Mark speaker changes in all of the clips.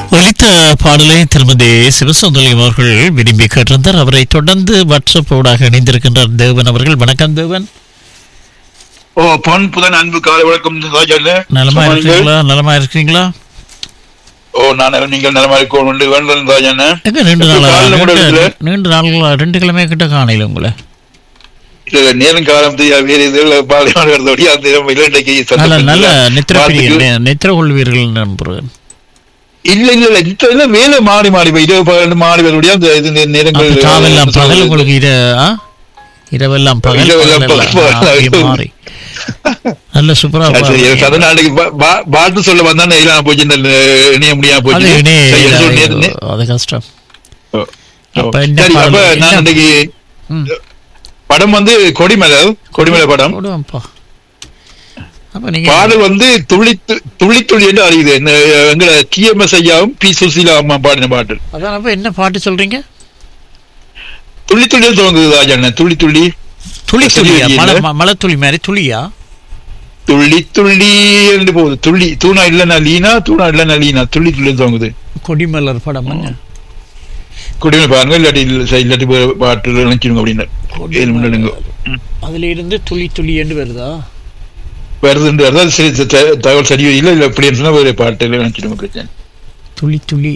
Speaker 1: ஒலித்த பாடலை திருமதி சிவசுந்தரியம் அவர்கள் விரும்பி கேட்டிருந்தார் அவரை தொடர்ந்து வாட்ஸ்அப் ஊடாக இணைந்திருக்கின்றார் தேவன் அவர்கள் வணக்கம் தேவன்
Speaker 2: ஓ பொன் புதன் அன்பு காலை வணக்கம் ராஜால
Speaker 1: நலமா இருக்கீங்களா நலமா இருக்கீங்களா
Speaker 2: ஓ நான் நலம், நீங்கள் நலமா இருக்கணும் வேண்டும் ராஜான
Speaker 1: எங்க நீண்ட நாளா
Speaker 2: காலைல கூட
Speaker 1: நீண்ட-
Speaker 2: இருக்குல்ல?
Speaker 1: நீண்ட நாள்களா ரெண்டு கிழமை கிட்ட காணையில உங்களை
Speaker 2: இல்ல நேரம் காலம் தெரியாது வேற இதுல பாலைவனம் வருதோடி அந்த நேரம் இல்லை, இன்றைக்கு
Speaker 1: நல்ல
Speaker 2: சந்தர்ப்பம்
Speaker 1: நல்ல
Speaker 2: இல்லை.
Speaker 1: நித்திர
Speaker 2: வாழ்த்துக்கள்.
Speaker 1: பிரிய நித்திர கொள்வீர்கள் நம்புகிறேன்
Speaker 2: இல்ல இல்ல இல்ல இந்த இதுல வேலை மாறி மாறி போய் இருபது பன்னெண்டு மாறி வருடைய அந்த இது நே- நேரங்கள்
Speaker 1: அப்ப தாவெல்லாம் பகல் உங்களுக்கு இர ஆ? இரவெல்லாம் பகல்
Speaker 2: இரவெல்லாம்
Speaker 1: பகலெல்லாம்
Speaker 2: பகல்.
Speaker 1: ஆ, அப்படியே மாறி நல்ல சூப்பரா
Speaker 2: சரி, சரி,
Speaker 1: பாடுறீங்க.
Speaker 2: சத நாளைக்கு பா- பா- பாட்டு சொல்ல வந்தா இல்லாம போச்சு இந்த இணைய முடியாம
Speaker 1: அது
Speaker 2: போச்சு
Speaker 1: இணைய
Speaker 2: சரி,
Speaker 1: இல்ல,
Speaker 2: சொல்லு, நேத்து- நே-
Speaker 1: அது கஷ்டம்
Speaker 2: ஓ, ஓ.
Speaker 1: அப்ப என்ன
Speaker 2: சரி, அப்ப
Speaker 1: பாடல்?
Speaker 2: நான்
Speaker 1: என்ன-
Speaker 2: இன்னைக்கு
Speaker 1: ம்.
Speaker 2: படம் வந்து கொடிமலை கொடிமலை படம்
Speaker 1: போடுவான்ப்பா அப்ப நீங்க
Speaker 2: பாடல் வந்து துளி து- துளி துளி என்று அறியுது என்ன, எங்களை டிஎம்எஸ் ஐயாவும் பி சுசீலா அம்மா பாடின பாட்டு
Speaker 1: அதான் அப்ப என்ன பாட்டு சொல்றீங்க
Speaker 2: துளி துளி தொடங்குது ராஜா துளி துளி
Speaker 1: துளி
Speaker 2: சரி,
Speaker 1: துளியா
Speaker 2: இல்ல.
Speaker 1: மலை ம- மலை துளி மாதிரி துளியா
Speaker 2: துள்ளி துள்ளி என்று போகுது துள்ளி தூணா இல்லைன்னா லீனா தூணா இல்லைன்னா லீனா துள்ளி துள்ளி தொடங்குது
Speaker 1: கொடிமலர் படம் என்ன?
Speaker 2: குடிமை பாருங்க இல்லாட்டி இல்ல- சரி, இல்லாட்டி பா- பாட்டு நினைச்சிருங்க அப்படின்னு ஏழு மணி நேரங்க
Speaker 1: அதுல இருந்து துளி துளி என்று வருதா
Speaker 2: வருதுன்னு அதாவது சரி த- த- தகவல் சரியோ இல்லை இல்லை அப்படின்னு சொன்னா வேற பாட்டு நினைச்சிருங்க பிரச்சனை
Speaker 1: துளி துளி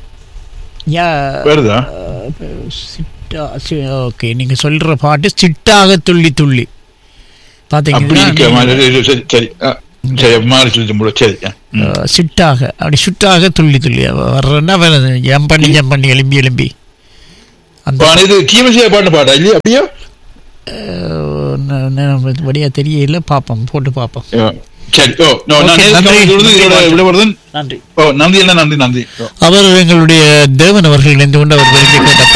Speaker 1: யா
Speaker 2: வருதா
Speaker 1: அஹ், சிட்டா ஓகே நீங்க சொல்ற பாட்டு சிட்டாக துள்ளி துள்ளி
Speaker 2: அப்படி இருக்க
Speaker 1: பாத்தீங்கன்னா
Speaker 2: மாதிரி சரி சரி ஆ, சரி மாறி சொல்லிட்டு முடியும் சரி ஆ, ம்.
Speaker 1: அஹ், சிட்டாக அப்படி சுட்டாக துள்ளி துள்ளி வர்றன்னா வருது ஜம் பண்ணி ஜம் பண்ணி எலும்பி எலும்பி அந்த
Speaker 2: அப்ப இது டிஎம்எஸ் பாட்டு பாட்டா இல்லையா அப்படியா
Speaker 1: அஹ், ந- ந- வழியா தெரியல பாப்போம் போட்டு பாப்போம்
Speaker 2: ஆ, சரி ஓ நோ, நான்
Speaker 1: Okay,
Speaker 2: நேத்து
Speaker 1: நன்றி.
Speaker 2: கவனித்தது இதோட விடுபடுதல்
Speaker 1: நன்றி
Speaker 2: ஓ நன்றி என்ன நன்றி நன்றி ஓ
Speaker 1: அவர் எங்களுடைய தேவன் அவர்கள் இணைந்து கொண்டு அவர் விரும்பி கேட்ட